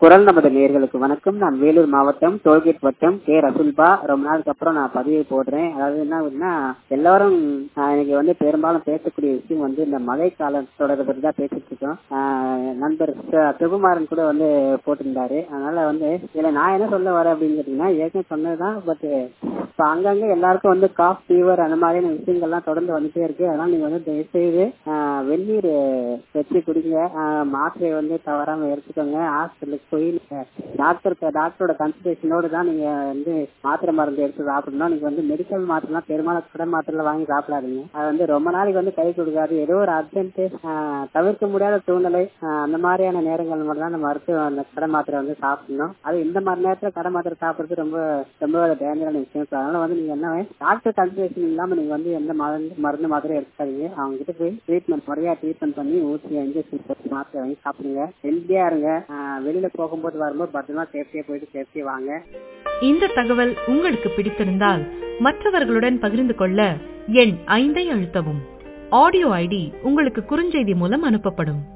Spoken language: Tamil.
குரல் நமது நேர்களுக்கு வணக்கம் நான் வேலூர் மாவட்டம் டோல்கேட் வட்டம் கே ரசுல்பா ரொம்ப நாளுக்கு அப்புறம் நான் பதிவை போடுறேன் அதாவது என்ன அப்படின்னா எல்லாரும் ஆஹ், இன்னைக்கு வந்து பெரும்பாலும் பேசக்கூடிய விஷயம் வந்து இந்த மழை காலத்தோட பற்றி தான் பேசிட்டு இருக்கோம் ஆஹ், நண்பர் ச- சிவகுமாரன் கூட வந்து போட்டிருந்தாரு அதனால வந்து இதுல நான் என்ன சொல்ல வரேன் அப்படின்னு கேட்டீங்கன்னா ஏற்கனவே சொன்னதுதான் பட் இப்ப அங்கங்க எல்லாருக்கும் வந்து காஃப் ஃபீவர் அந்த மாதிரியான விஷயங்கள்லாம் தொடர்ந்து வந்துட்டே இருக்கு அதனால நீங்க வந்து தயவு செய்து ஆஹ், வெந்நீர் வச்சு குடிங்க ஆஹ், மாத்திரையை வந்து தவறாம எடுத்துக்கோங்க ஹாஸ்பிட்டலுக்கு போய் நீங்க டாக்டர் டாக்டரோட கன்சல்டேஷனோட தான் நீங்க வந்து மாத்திரை மருந்து எடுத்து சாப்பிடணும் நீங்க வந்து மெடிக்கல் மாத்திரைலாம் பெரும்பாலும் கடை மாத்திரை வாங்கி சாப்பிடாதீங்க அது வந்து ரொம்ப நாளைக்கு வந்து கை கொடுக்காது ஏதோ ஒரு அர்ஜென்ட் தவிர்க்க முடியாத சூழ்நிலை ஆஹ், அந்த மாதிரியான நேரங்கள் மட்டும் தான் அந்த மருத்துவ அந்த கடை மாத்திரை வந்து சாப்பிடணும் அது இந்த மாதிரி நேரத்துல கடை மாத்திரை சாப்பிடுறது ரொம்ப ரொம்ப டேஞ்சரான விஷயம் So, அதனால வந்து நீங்க என்ன டாக்டர் கன்சல்டேஷன் இல்லாம நீங்க வந்து எந்த மருந்து மருந்து மாத்திரை எடுக்காதீங்க அவங்க கிட்ட போய் ட்ரீட்மெண்ட் முறையா ட்ரீட்மெண்ட் பண்ணி ஊசி இன்ஜெக்ஷன் போட்டு மாத்திரை வாங்கி சாப்பிடுங்க ஹெல்த்தியா இருங்க ஆஹ், வெளியில போகும்போது வரும்போது பத்திரமா சேஃப்டியா போயிட்டு சேஃப்டியா வாங்க இந்த தகவல் உங்களுக்கு பிடித்திருந்தால் மற்றவர்களுடன் பகிர்ந்து கொள்ள எண் ஐந்தை அழுத்தவும் ஆடியோ ஐடி உங்களுக்கு குறுஞ்செய்தி மூலம் அனுப்பப்படும்